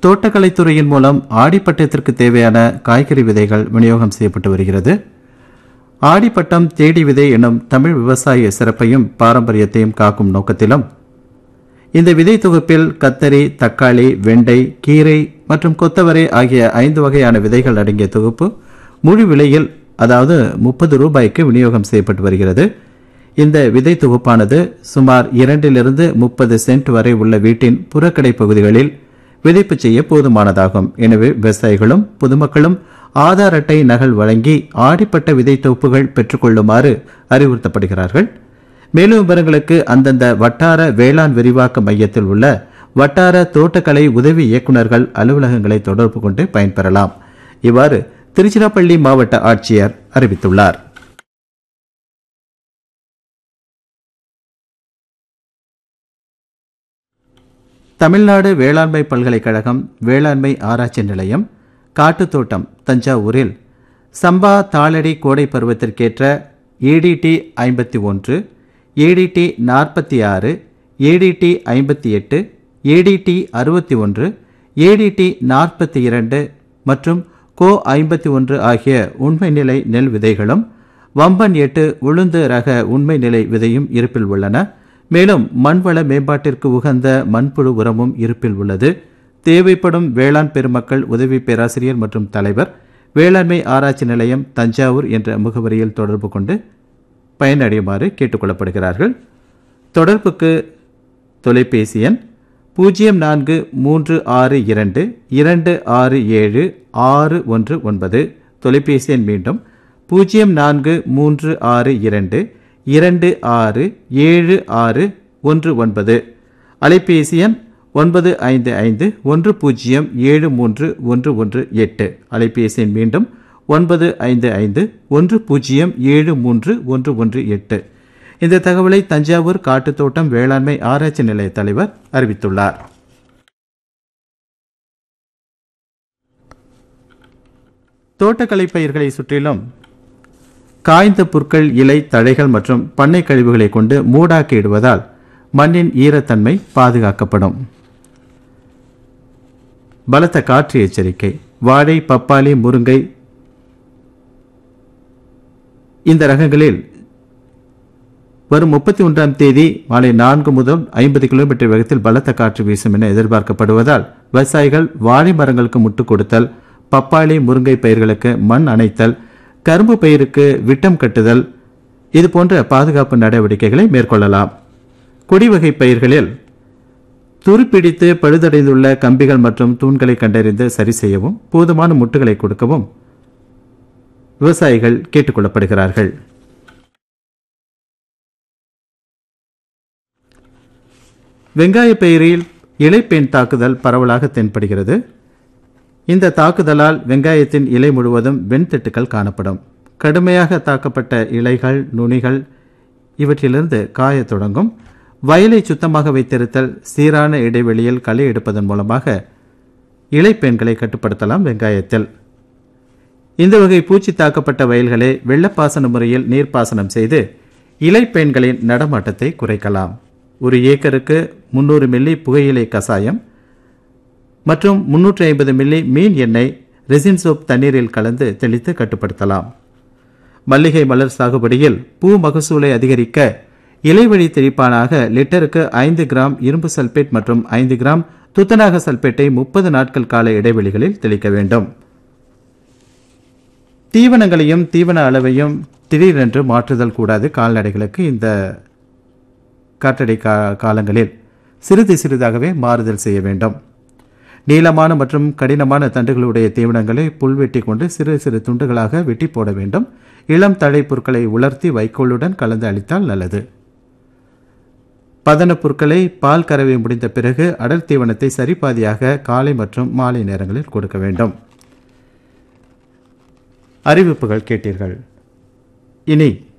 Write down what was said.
தோட்டக்கலைத்துறையின் மூலம் ஆடிப்பட்டத்திற்கு தேவையான காய்கறி விதைகள் விநியோகம் செய்யப்பட்டு வருகிறது ஆடிப்பட்டம் தேடி விதை எனும் தமிழ் விவசாய சிறப்பையும் பாரம்பரியத்தையும் காக்கும் நோக்கத்திலும் இந்த விதை தொகுப்பில் கத்தரி தக்காளி வெண்டை கீரை மற்றும் கொத்தவரை ஆகிய ஐந்து வகையான விதைகள் அடங்கிய தொகுப்பு முழு விலையில் அதாவது முப்பது ரூபாய்க்கு விநியோகம் செய்யப்பட்டு வருகிறது இந்த விதை தொகுப்பானது சுமார் இரண்டிலிருந்து முப்பது சென்ட் வரை உள்ள வீட்டின் புறக்கடை பகுதிகளில் விதைப்பு செய்ய போதுமானதாகும் எனவே விவசாயிகளும் பொதுமக்களும் ஆதார் அட்டை நகல் வழங்கி ஆடிப்பட்ட விதை தொகுப்புகள் பெற்றுக்கொள்ளுமாறு அறிவுறுத்தப்படுகிறார்கள் மேலும் விவரங்களுக்கு அந்தந்த வட்டார வேளாண் விரிவாக்க மையத்தில் உள்ள வட்டார தோட்டக்கலை உதவி இயக்குநர்கள் அலுவலகங்களை தொடர்பு கொண்டு பயன்பெறலாம் இவ்வாறு திருச்சிராப்பள்ளி மாவட்ட ஆட்சியர் அறிவித்துள்ளார் தமிழ்நாடு வேளாண்மை பல்கலைக்கழகம் வேளாண்மை ஆராய்ச்சி நிலையம் காட்டுத்தோட்டம் தஞ்சாவூரில் சம்பா தாளடி கோடை பருவத்திற்கேற்ற ஏடிடி ஐம்பத்தி ஒன்று ஏடிடி நாற்பத்தி ஆறு ஏடிடி ஐம்பத்தி எட்டு ஏடிடி அறுபத்தி ஒன்று ஏடிடி நாற்பத்தி இரண்டு மற்றும் கோ ஐம்பத்தி ஒன்று ஆகிய உண்மை நிலை நெல் விதைகளும் வம்பன் எட்டு உளுந்து ரக உண்மை நிலை விதையும் இருப்பில் உள்ளன மேலும் மண்வள மேம்பாட்டிற்கு உகந்த மண்புழு உரமும் இருப்பில் உள்ளது தேவைப்படும் வேளாண் பெருமக்கள் உதவி பேராசிரியர் மற்றும் தலைவர் வேளாண்மை ஆராய்ச்சி நிலையம் தஞ்சாவூர் என்ற முகவரியில் தொடர்பு கொண்டு பயனடையுமாறு கேட்டுக்கொள்ளப்படுகிறார்கள் தொடர்புக்கு தொலைபேசி எண் பூஜ்ஜியம் நான்கு மூன்று ஆறு இரண்டு இரண்டு ஆறு ஏழு ஆறு ஒன்று ஒன்பது தொலைபேசி எண் மீண்டும் பூஜ்ஜியம் நான்கு மூன்று ஆறு இரண்டு இரண்டு ஆறு ஏழு ஆறு ஒன்று ஒன்பது அலைபேசி எண் ஒன்பது ஐந்து ஐந்து ஒன்று பூஜ்ஜியம் ஏழு மூன்று ஒன்று ஒன்று எட்டு அலைபேசி எண் மீண்டும் ஒன்பது ஐந்து ஐந்து ஒன்று பூஜ்ஜியம் ஏழு மூன்று ஒன்று ஒன்று எட்டு இந்த தகவலை தஞ்சாவூர் காட்டுத்தோட்டம் வேளாண்மை ஆராய்ச்சி நிலைய தலைவர் அறிவித்துள்ளார் தோட்டக்கலை பயிர்களை சுற்றிலும் காய்ந்த புற்கள் இலை தழைகள் மற்றும் பண்ணை கழிவுகளை கொண்டு மூடாக்கி இடுவதால் மண்ணின் ஈரத்தன்மை பாதுகாக்கப்படும் பலத்த காற்று எச்சரிக்கை வாழை பப்பாளி முருங்கை இந்த ரகங்களில் வரும் முப்பத்தி ஒன்றாம் தேதி மாலை நான்கு முதல் ஐம்பது கிலோமீட்டர் வேகத்தில் பலத்த காற்று வீசும் என எதிர்பார்க்கப்படுவதால் விவசாயிகள் வாழை மரங்களுக்கு முட்டு கொடுத்தல் பப்பாளி முருங்கை பயிர்களுக்கு மண் அணைத்தல் கரும்பு பயிருக்கு விட்டம் கட்டுதல் இது போன்ற பாதுகாப்பு நடவடிக்கைகளை மேற்கொள்ளலாம் கொடிவகை பயிர்களில் துருப்பிடித்து பழுதடைந்துள்ள கம்பிகள் மற்றும் தூண்களை கண்டறிந்து சரி செய்யவும் போதுமான முட்டுகளை கொடுக்கவும் விவசாயிகள் கேட்டுக்கொள்ளப்படுகிறார்கள் வெங்காய பயிரில் இலைப்பெண் தாக்குதல் பரவலாக தென்படுகிறது இந்த தாக்குதலால் வெங்காயத்தின் இலை முழுவதும் வெண்திட்டுக்கள் காணப்படும் கடுமையாக தாக்கப்பட்ட இலைகள் நுனிகள் இவற்றிலிருந்து காயத் தொடங்கும் வயலை சுத்தமாக வைத்திருத்தல் சீரான இடைவெளியில் களை எடுப்பதன் மூலமாக இலைப்பெண்களை கட்டுப்படுத்தலாம் வெங்காயத்தில் இந்த வகை பூச்சி தாக்கப்பட்ட வயல்களை வெள்ளப்பாசன முறையில் நீர்ப்பாசனம் செய்து இலைப்பெண்களின் நடமாட்டத்தை குறைக்கலாம் ஒரு ஏக்கருக்கு முன்னூறு மில்லி புகையிலை கசாயம் மற்றும் முன்னூற்றி ஐம்பது மில்லி மீன் எண்ணெய் ரெசின் சோப் தண்ணீரில் கலந்து தெளித்து கட்டுப்படுத்தலாம் மல்லிகை மலர் சாகுபடியில் பூ மகசூலை அதிகரிக்க இலைவழி தெளிப்பானாக லிட்டருக்கு ஐந்து கிராம் இரும்பு சல்பேட் மற்றும் ஐந்து கிராம் துத்தநாக சல்பேட்டை முப்பது நாட்கள் கால இடைவெளிகளில் தெளிக்க வேண்டும் தீவனங்களையும் தீவன அளவையும் திடீரென்று மாற்றுதல் கூடாது கால்நடைகளுக்கு இந்த காற்றடை கா காலங்களில் சிறிது சிறிதாகவே மாறுதல் செய்ய வேண்டும் நீளமான மற்றும் கடினமான தண்டுகளுடைய தீவனங்களை புல்வெட்டி கொண்டு சிறு சிறு துண்டுகளாக வெட்டி போட வேண்டும் இளம் தழை பொருட்களை உலர்த்தி வைக்கோலுடன் கலந்து அளித்தால் நல்லது பதன பொருட்களை பால் கறவை முடிந்த பிறகு அடர் தீவனத்தை சரிபாதியாக காலை மற்றும் மாலை நேரங்களில் கொடுக்க வேண்டும் அறிவிப்புகள் கேட்டீர்கள் இனி